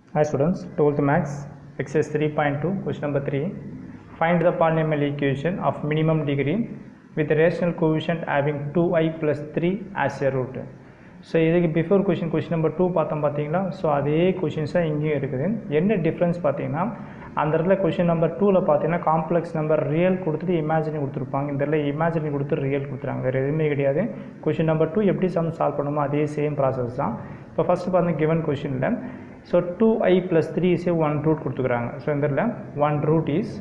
Hi students, 12th Max, exercise 3.2, question number 3. Find the polynomial equation of minimum degree with a rational coefficient having 2i plus 3 as a root. So இதுக்கு before question question number two பார்த்தோம் பார்த்தீங்களா so அதே கொஷின்ஸாக இங்கேயும் இருக்குது என்ன difference பார்த்தீங்கன்னா அந்த இடத்துல கொஷின் நம்பர் டூவில் பார்த்தீங்கன்னா காம்ப்ளெக்ஸ் நம்பர் ரியல் கொடுத்துட்டு இமேஜினி கொடுத்துருப்பாங்க இந்த இடத்துல இமேஜினி கொடுத்து ரியல் கொடுத்துறாங்க வேறு எதுவுமே கிடையாது கொஷின் நம்பர் டூ எப்படி சம் சால்வ் பண்ணுமோ அதே சேம் ப்ராசஸ் தான் இப்போ ஃபஸ்ட்டு பார்த்தீங்கன்னா கிவன் கொஷினில் so two i plus three is one root கொடுத்துக்குறாங்க ஸோ இந்த இடத்துல ஒன் ரூட் இஸ்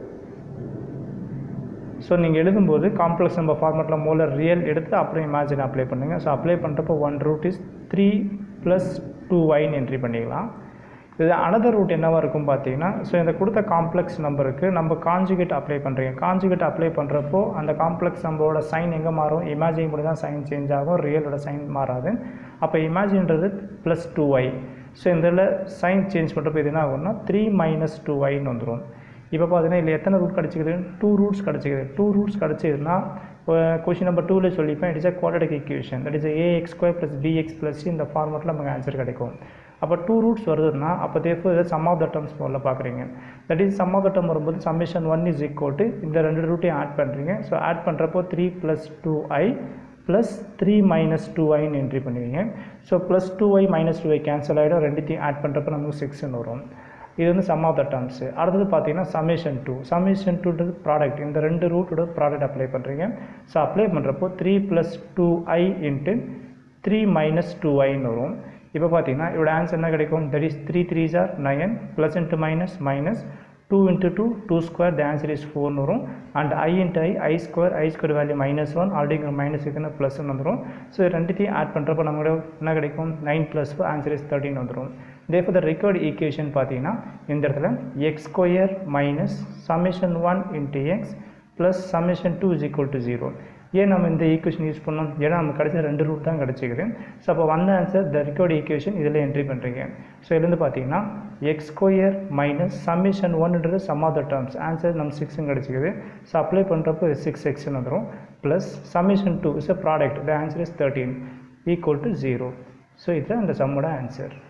ஸோ நீங்கள் எழுதும்போது காம்ப்ளெக்ஸ் நம்பர் ஃபார்மேட்டில் மூல ரியல் எடுத்து அப்புறம் இமேஜின் அப்ளை பண்ணுங்கள் ஸோ அப்ளை பண்ணுறப்போ one root is three plus two ஒய்னு என்ட்ரி பண்ணிக்கலாம் இது அனதர் ரூட் என்னவாக இருக்கும் பார்த்தீங்கன்னா ஸோ இந்த கொடுத்த காம்ப்ளெக்ஸ் நம்பருக்கு நம்ம காஞ்சுகேட் அப்ளை பண்ணுறீங்க காஞ்சுகேட் அப்ளை பண்ணுறப்போ அந்த காம்ப்ளெக்ஸ் நம்பரோட சைன் எங்கே மாறும் இமேஜின் கூட தான் சைன் சேஞ்ச் ஆகும் ரியலோட சைன் மாறாது அப்போ இமேஜின்றது ப்ளஸ் டூ ஒய் ஸோ இந்த இதில் சைன் சேஞ்ச் பண்ணுறப்போ இது என்ன ஆகும்னா த்ரீ மைனஸ் டூ ஒய்னு வந்துடும் இப்போ பார்த்தீங்கன்னா இதில் எத்தனை ரூட் கிடச்சிக்குது டூ ரூட்ஸ் கிடச்சிக்குது டூ ரூட்ஸ் கிடச்சிதுன்னா கொஷின் நம்பர் டூவில் சொல்லிப்பேன் it is a quadratic equation that is a x square plus b x plus இந்த ஃபார்மெட்டில் நமக்கு ஆன்சர் கிடைக்கும் அப்போ டூ ரூட்ஸ் வருதுன்னா அப்போ தேர்ஃபோர் இதை சம் ஆஃப் த டர்ம்ஸ் போல பார்க்குறீங்க that is sum of the term வரும்போது summation one is equal to இந்த ரெண்டு ரூட்டையும் ஆட் பண்ணுறீங்க ஸோ ஆட் பண்ணுறப்போ three plus two i plus three minus two ஐன்னு என்ட்ரி பண்ணுவீங்க so plus two y minus two y cancel ஆகிடும் ரெண்டுத்தையும் ஆட் பண்ணுறப்போ நமக்கு சிக்ஸ்ன்னு வரும் இது வந்து சம் ஆஃப் த டேர்ம்ஸு அடுத்தது பார்த்தீங்கன்னா சமேஷன் டூ சமேஷன் டூன்றது ப்ராடக்ட் இந்த ரெண்டு ரூட்டோட ப்ராடக்ட் அப்ளை பண்ணுறீங்க ஸோ அப்ளை பண்ணுறப்போ three plus two i into three minus two ஐன்னு வரும் இப்போ பார்த்தீங்கன்னா இதோட ஆன்சர் என்ன கிடைக்கும் தட் இஸ் த்ரீ த்ரீ சார் nine plus into minus minus two into two two square the answer is ஃபோர்னு வரும் and i into i i square i square value minus one already minus இருக்குன்னு ப்ளஸ்ன்னு வந்துடும் so ரெண்டுத்தையும் add பண்ணுறப்போ நம்மளோட என்ன கிடைக்கும் nine plus answer is thirteen வந்துடும் தேஃபோ த ரெக்கார்டு ஈக்குவேஷன் பார்த்தீங்கன்னா இந்த இடத்துல x square minus summation one into x plus summation two is equal to zero ஏன் நம்ம இந்த ஈக்குவேஷன் யூஸ் பண்ணோம் ஏன்னா நம்ம கடைசி ரெண்டு ரூட் தான் கிடச்சிக்குது ஸோ அப்போ வந்த ஆன்சர் த ரெக்கார்டு ஈக்குவேஷன் இதில் என்ட்ரி பண்ணுறீங்க ஸோ இதுலேருந்து பார்த்தீங்கன்னா எக்ஸ் ஸ்கொயர் மைனஸ் சம்மேஷன் ஒன்ன்றது sum of the terms answer நம்ம சிக்ஸும் கிடச்சிக்குது ஸோ அப்ளை பண்ணுறப்போ சிக்ஸ் எக்ஸ்னு வந்துடும் plus summation two is a product the answer is thirteen equal to zero so இதுதான் இந்த சம்மோட ஆன்சர்